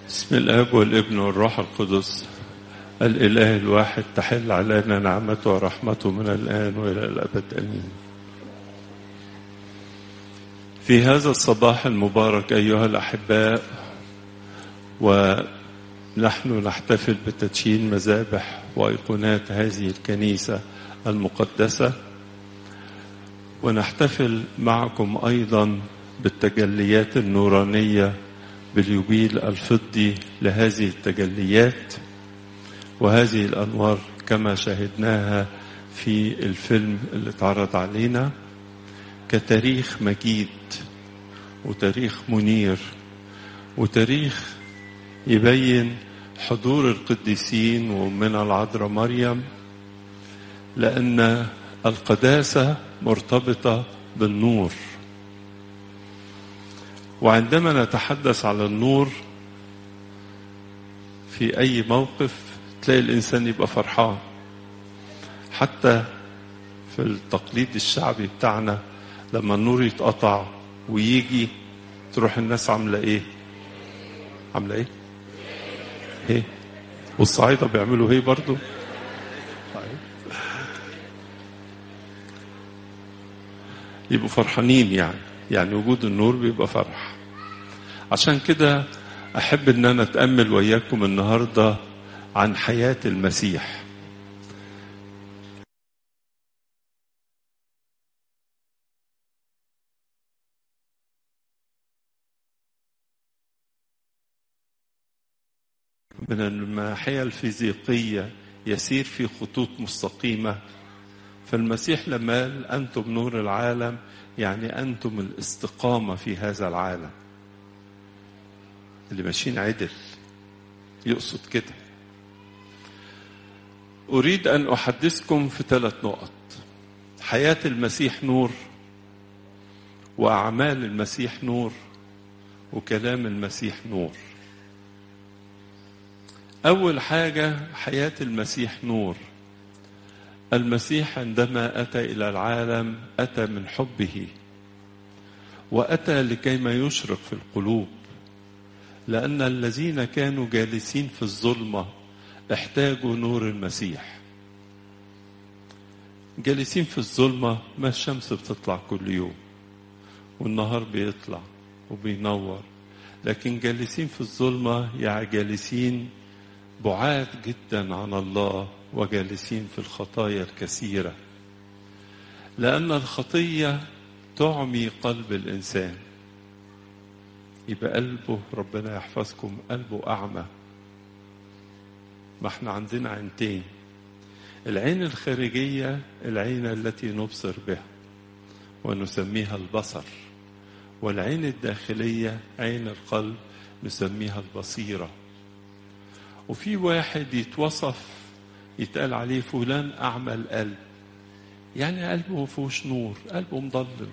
بسم الاب والابن والروح القدس الاله الواحد تحل علينا نعمته ورحمته من الان والى الابد امين في هذا الصباح المبارك ايها الاحباء ونحن نحتفل بتدشين مذابح وايقونات هذه الكنيسه المقدسه ونحتفل معكم ايضا بالتجليات النورانيه باليوبيل الفضي لهذه التجليات وهذه الانوار كما شاهدناها في الفيلم اللي اتعرض علينا كتاريخ مجيد وتاريخ منير وتاريخ يبين حضور القديسين ومن العذراء مريم لان القداسه مرتبطه بالنور وعندما نتحدث على النور في اي موقف تلاقي الانسان يبقى فرحان حتى في التقليد الشعبي بتاعنا لما النور يتقطع ويجي تروح الناس عامله ايه عامله ايه ايه والصعايده بيعملوا ايه برضو يبقوا فرحانين يعني يعني وجود النور بيبقى فرح عشان كده احب ان انا اتامل وياكم النهارده عن حياه المسيح من الناحيه الفيزيقيه يسير في خطوط مستقيمه فالمسيح لما قال انتم نور العالم يعني انتم الاستقامه في هذا العالم اللي ماشيين عدل يقصد كده اريد ان احدثكم في ثلاث نقط حياه المسيح نور واعمال المسيح نور وكلام المسيح نور اول حاجه حياه المسيح نور المسيح عندما اتى الى العالم اتى من حبه واتى لكيما يشرق في القلوب لان الذين كانوا جالسين في الظلمه احتاجوا نور المسيح جالسين في الظلمه ما الشمس بتطلع كل يوم والنهار بيطلع وبينور لكن جالسين في الظلمه يعني جالسين بعاد جدا عن الله وجالسين في الخطايا الكثيره لان الخطيه تعمي قلب الانسان يبقى قلبه ربنا يحفظكم قلبه اعمى ما احنا عندنا عينتين العين الخارجيه العين التي نبصر بها ونسميها البصر والعين الداخليه عين القلب نسميها البصيره وفي واحد يتوصف يتقال عليه فلان أعمى القلب يعني قلبه ما فيهوش نور قلبه مضلم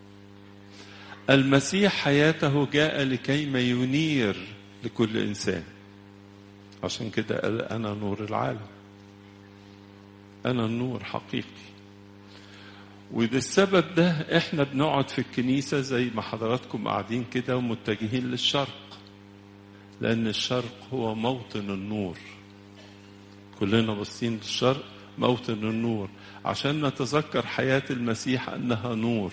المسيح حياته جاء لكيما ينير لكل إنسان عشان كده قال أنا نور العالم أنا النور حقيقي وده السبب ده احنا بنقعد في الكنيسة زي ما حضراتكم قاعدين كده ومتجهين للشرق لأن الشرق هو موطن النور كلنا باصين للشرق موطن النور عشان نتذكر حياة المسيح أنها نور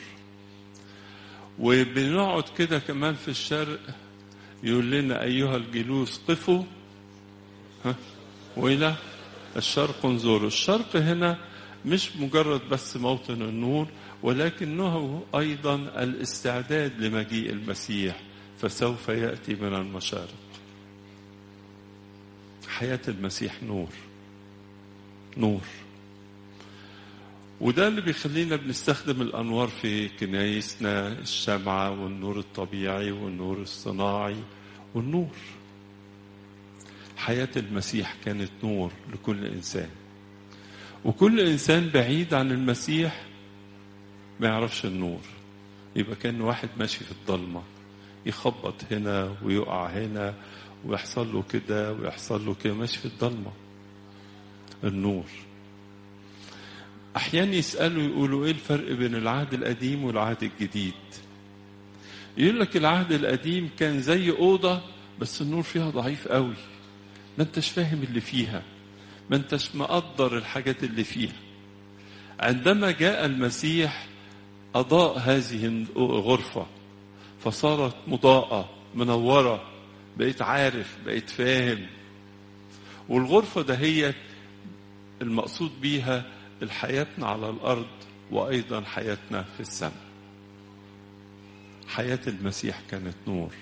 وبنقعد كده كمان في الشرق يقول لنا أيها الجلوس قفوا ها وإلى الشرق انظروا الشرق هنا مش مجرد بس موطن النور ولكنه أيضا الاستعداد لمجيء المسيح فسوف يأتي من المشارق حياة المسيح نور نور وده اللي بيخلينا بنستخدم الأنوار في كنايسنا الشمعة والنور الطبيعي والنور الصناعي والنور حياة المسيح كانت نور لكل إنسان وكل إنسان بعيد عن المسيح ما يعرفش النور يبقى كان واحد ماشي في الضلمة يخبط هنا ويقع هنا ويحصل له كده ويحصل له كده ماشي في الضلمة النور أحيانا يسألوا يقولوا إيه الفرق بين العهد القديم والعهد الجديد يقول لك العهد القديم كان زي أوضة بس النور فيها ضعيف قوي ما انتش فاهم اللي فيها ما انتش مقدر الحاجات اللي فيها عندما جاء المسيح أضاء هذه الغرفة فصارت مضاءة منورة بقيت عارف بقيت فاهم والغرفة ده هي المقصود بيها حياتنا على الأرض وأيضا حياتنا في السماء حياة المسيح كانت نور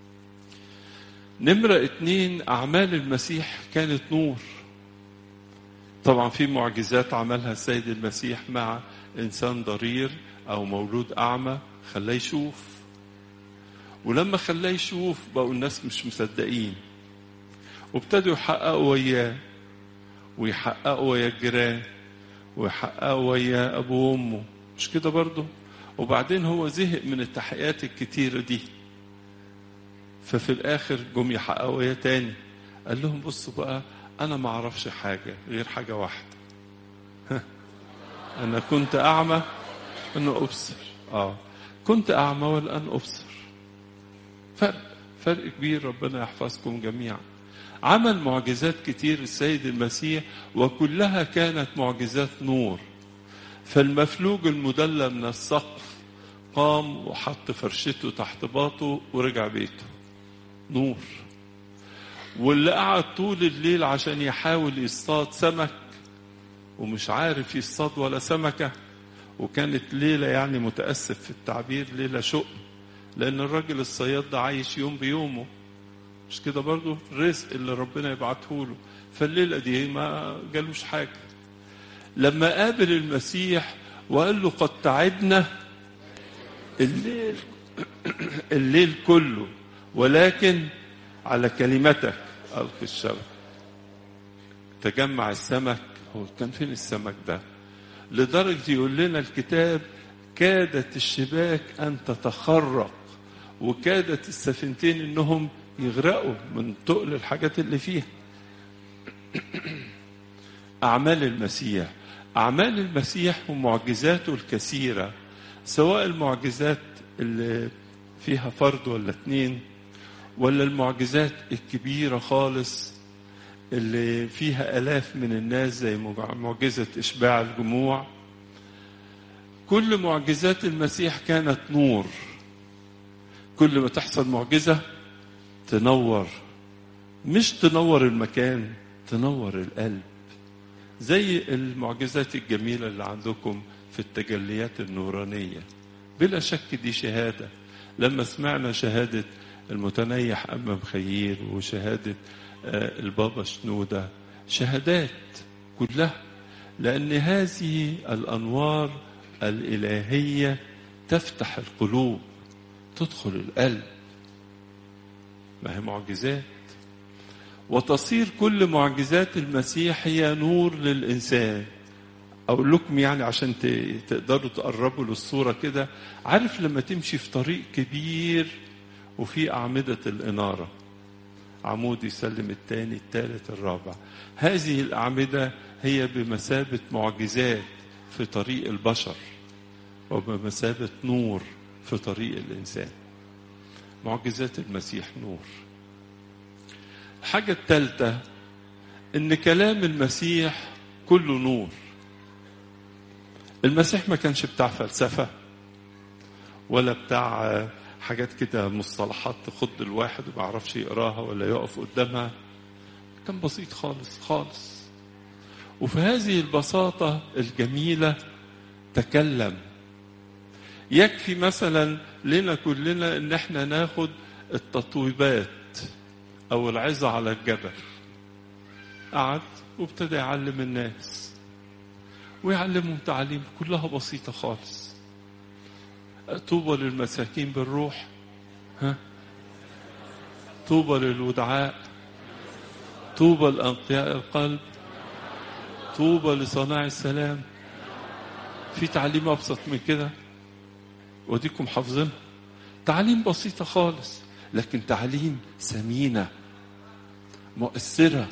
نمرة اتنين أعمال المسيح كانت نور طبعا في معجزات عملها السيد المسيح مع إنسان ضرير أو مولود أعمى خلاه يشوف ولما خلاه يشوف بقوا الناس مش مصدقين وابتدوا يحققوا وياه ويحققوا ويا الجيران ويحققوا ويا أبوه وأمه مش كده برضه وبعدين هو زهق من التحقيقات الكتيرة دي ففي الآخر جم يحققوا وياه تاني قال لهم بصوا بقى أنا ما أعرفش حاجة غير حاجة واحدة أنا كنت أعمى أنه أبصر آه كنت أعمى والآن أبصر فرق فرق كبير ربنا يحفظكم جميعا عمل معجزات كتير السيد المسيح وكلها كانت معجزات نور فالمفلوج المدلى من السقف قام وحط فرشته تحت باطه ورجع بيته نور واللي قعد طول الليل عشان يحاول يصطاد سمك ومش عارف يصطاد ولا سمكة وكانت ليلة يعني متأسف في التعبير ليلة شق لأن الراجل الصياد ده عايش يوم بيومه مش كده برضه الرزق اللي ربنا يبعته له فالليلة دي ما جالوش حاجة لما قابل المسيح وقال له قد تعبنا الليل الليل كله ولكن على كلمتك ألقي الشبك تجمع السمك هو كان فين السمك ده لدرجة يقول لنا الكتاب كادت الشباك أن تتخرق وكادت السفينتين إنهم يغرقوا من تقل الحاجات اللي فيها أعمال المسيح أعمال المسيح ومعجزاته الكثيرة سواء المعجزات اللي فيها فرد ولا اتنين ولا المعجزات الكبيرة خالص اللي فيها آلاف من الناس زي معجزة إشباع الجموع كل معجزات المسيح كانت نور كل ما تحصل معجزة تنور مش تنور المكان تنور القلب زي المعجزات الجميلة اللي عندكم في التجليات النورانية بلا شك دي شهادة لما سمعنا شهادة المتنيح أما مخيل وشهادة البابا شنودة شهادات كلها لأن هذه الأنوار الإلهية تفتح القلوب تدخل القلب ما هي معجزات وتصير كل معجزات المسيح هي نور للإنسان أقول لكم يعني عشان تقدروا تقربوا للصورة كده عارف لما تمشي في طريق كبير وفي أعمدة الإنارة عمود يسلم الثاني الثالث الرابع هذه الأعمدة هي بمثابة معجزات في طريق البشر وبمثابة نور في طريق الإنسان معجزات المسيح نور الحاجة الثالثة إن كلام المسيح كله نور المسيح ما كانش بتاع فلسفة ولا بتاع حاجات كده مصطلحات تخض الواحد وما يعرفش يقراها ولا يقف قدامها كان بسيط خالص خالص وفي هذه البساطة الجميلة تكلم يكفي مثلا لنا كلنا ان احنا ناخد التطويبات او العظة على الجبل قعد وابتدى يعلم الناس ويعلمهم تعليم كلها بسيطة خالص طوبى للمساكين بالروح ها طوبى للودعاء طوبى لأنقياء القلب طوبى لصناع السلام في تعليم أبسط من كده وديكم حافظينها تعليم بسيطة خالص لكن تعليم ثمينة مؤثرة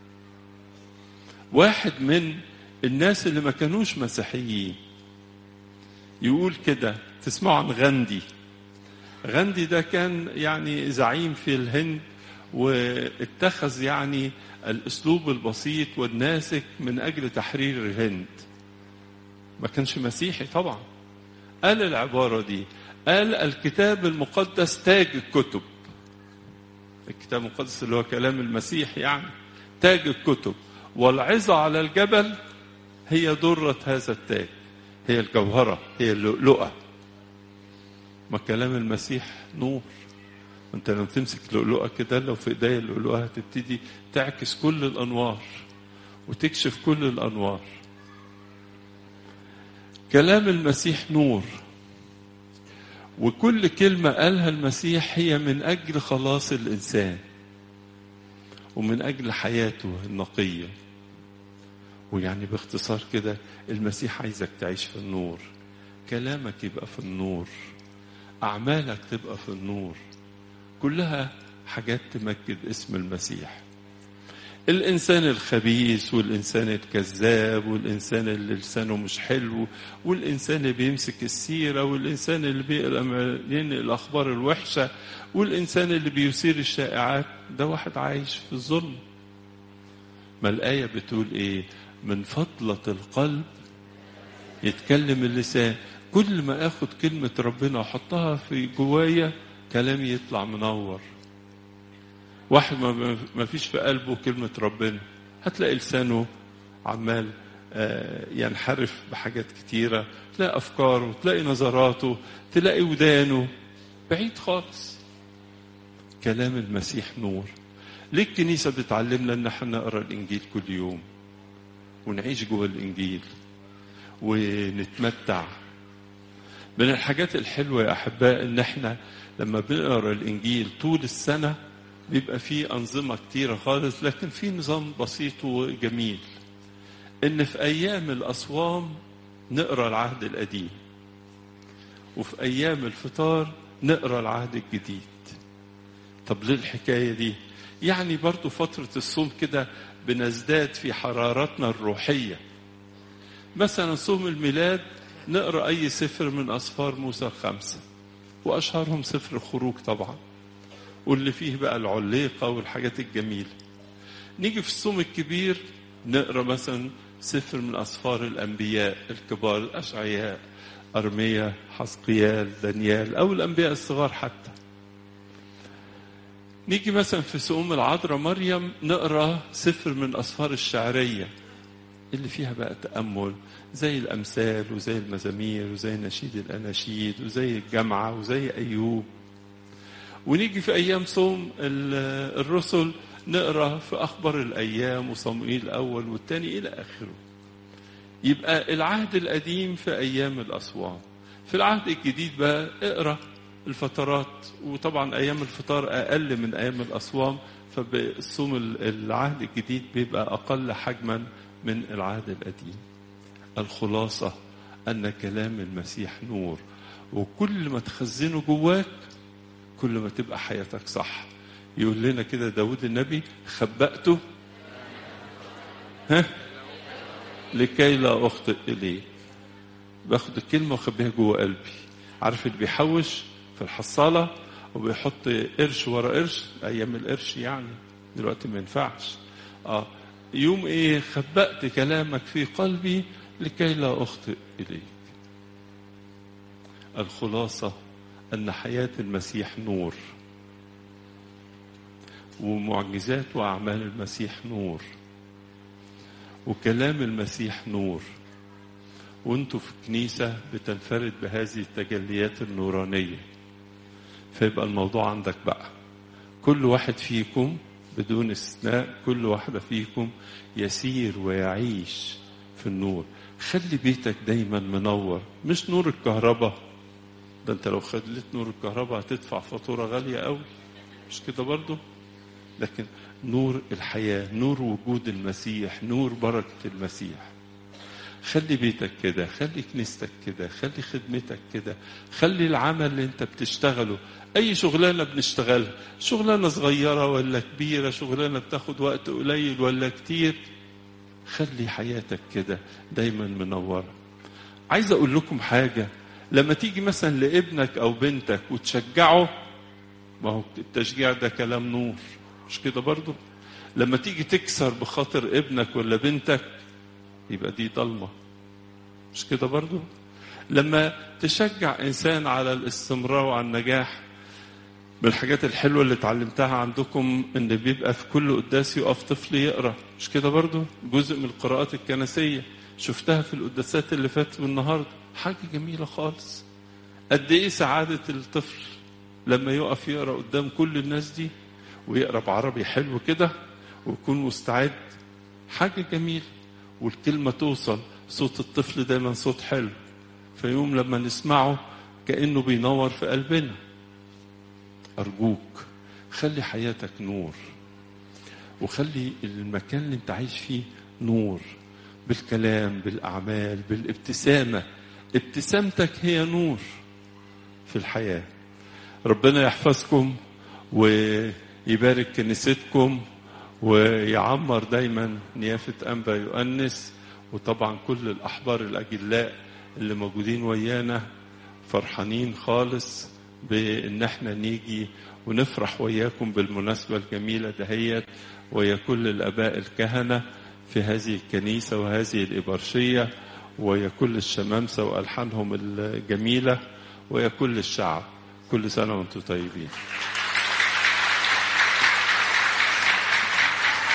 واحد من الناس اللي ما كانوش مسيحيين يقول كده تسمعوا عن غاندي غاندي ده كان يعني زعيم في الهند واتخذ يعني الاسلوب البسيط والناسك من اجل تحرير الهند ما كانش مسيحي طبعا قال العباره دي قال الكتاب المقدس تاج الكتب الكتاب المقدس اللي هو كلام المسيح يعني تاج الكتب والعظة على الجبل هي درة هذا التاج هي الجوهرة هي اللؤلؤة ما كلام المسيح نور انت لما تمسك لؤلؤة كده لو في ايديا اللؤلؤة هتبتدي تعكس كل الانوار وتكشف كل الانوار كلام المسيح نور وكل كلمة قالها المسيح هي من أجل خلاص الإنسان ومن أجل حياته النقية ويعني باختصار كده المسيح عايزك تعيش في النور كلامك يبقى في النور أعمالك تبقى في النور كلها حاجات تمجد اسم المسيح الإنسان الخبيث والإنسان الكذاب والإنسان اللي لسانه مش حلو والإنسان اللي بيمسك السيرة والإنسان اللي بينقل الأخبار الوحشة والإنسان اللي بيثير الشائعات ده واحد عايش في الظلم ما الآية بتقول إيه من فضلة القلب يتكلم اللسان كل ما اخد كلمة ربنا واحطها في جوايا كلامي يطلع منور واحد ما فيش في قلبه كلمة ربنا هتلاقي لسانه عمال ينحرف بحاجات كتيرة تلاقي أفكاره تلاقي نظراته تلاقي ودانه بعيد خالص كلام المسيح نور ليه الكنيسة بتعلمنا ان احنا نقرا الانجيل كل يوم ونعيش جوه الانجيل ونتمتع من الحاجات الحلوة يا أحباء إن إحنا لما بنقرا الإنجيل طول السنة بيبقى فيه أنظمة كتيرة خالص لكن في نظام بسيط وجميل إن في أيام الأصوام نقرا العهد القديم وفي أيام الفطار نقرا العهد الجديد طب ليه الحكاية دي؟ يعني برضو فترة الصوم كده بنزداد في حرارتنا الروحية مثلا صوم الميلاد نقرا اي سفر من اسفار موسى الخمسه واشهرهم سفر الخروج طبعا واللي فيه بقى العليقه والحاجات الجميله نيجي في الصوم الكبير نقرا مثلا سفر من اسفار الانبياء الكبار الاشعياء ارميا حسقيال دانيال او الانبياء الصغار حتى نيجي مثلا في صوم العذراء مريم نقرا سفر من اسفار الشعريه اللي فيها بقى تأمل زي الأمثال وزي المزامير وزي نشيد الأناشيد وزي الجامعة وزي أيوب ونيجي في أيام صوم الرسل نقرأ في أخبار الأيام وصموئيل الأول والثاني إلى آخره يبقى العهد القديم في أيام الأصوام في العهد الجديد بقى اقرأ الفترات وطبعا أيام الفطار أقل من أيام الأصوام فالصوم العهد الجديد بيبقى أقل حجما من العهد القديم الخلاصة أن كلام المسيح نور وكل ما تخزنه جواك كل ما تبقى حياتك صح يقول لنا كده داود النبي خبأته ها لكي لا أخطئ إليه باخد الكلمة وأخبيها جوه قلبي عارف اللي بيحوش في الحصالة وبيحط قرش ورا قرش أيام القرش يعني دلوقتي ما ينفعش اه يوم ايه خبأت كلامك في قلبي لكي لا أخطئ إليك الخلاصة أن حياة المسيح نور ومعجزات وأعمال المسيح نور وكلام المسيح نور وانتوا في الكنيسة بتنفرد بهذه التجليات النورانية فيبقى الموضوع عندك بقى كل واحد فيكم بدون استثناء كل واحدة فيكم يسير ويعيش في النور خلي بيتك دايما منور مش نور الكهرباء ده انت لو خليت نور الكهرباء هتدفع فاتورة غالية قوي مش كده برضو لكن نور الحياة نور وجود المسيح نور بركة المسيح خلي بيتك كده خلي كنيستك كده خلي خدمتك كده خلي العمل اللي انت بتشتغله اي شغلانه بنشتغلها شغلانه صغيره ولا كبيره شغلانه بتاخد وقت قليل ولا كتير خلي حياتك كده دايما منوره عايز اقول لكم حاجه لما تيجي مثلا لابنك او بنتك وتشجعه ما هو التشجيع ده كلام نور مش كده برضو لما تيجي تكسر بخاطر ابنك ولا بنتك يبقى دي ضلمة مش كده برضو لما تشجع إنسان على الاستمرار وعلى النجاح من الحاجات الحلوة اللي اتعلمتها عندكم إن بيبقى في كل قداس يقف طفل يقرأ مش كده برضو جزء من القراءات الكنسية شفتها في القداسات اللي فاتت من النهاردة حاجة جميلة خالص قد إيه سعادة الطفل لما يقف يقرأ قدام كل الناس دي ويقرأ بعربي حلو كده ويكون مستعد حاجة جميلة والكلمة توصل صوت الطفل دايما صوت حلو فيوم لما نسمعه كأنه بينور في قلبنا أرجوك خلي حياتك نور وخلي المكان اللي انت عايش فيه نور بالكلام بالأعمال بالابتسامة ابتسامتك هي نور في الحياة ربنا يحفظكم ويبارك كنيستكم ويعمر دايما نيافة أنبا يؤنس وطبعا كل الأحبار الأجلاء اللي موجودين ويانا فرحانين خالص بإن احنا نيجي ونفرح وياكم بالمناسبة الجميلة دهيت ويا كل الآباء الكهنة في هذه الكنيسة وهذه الإبرشية ويا كل الشمامسة وألحانهم الجميلة ويا كل الشعب كل سنة وانتم طيبين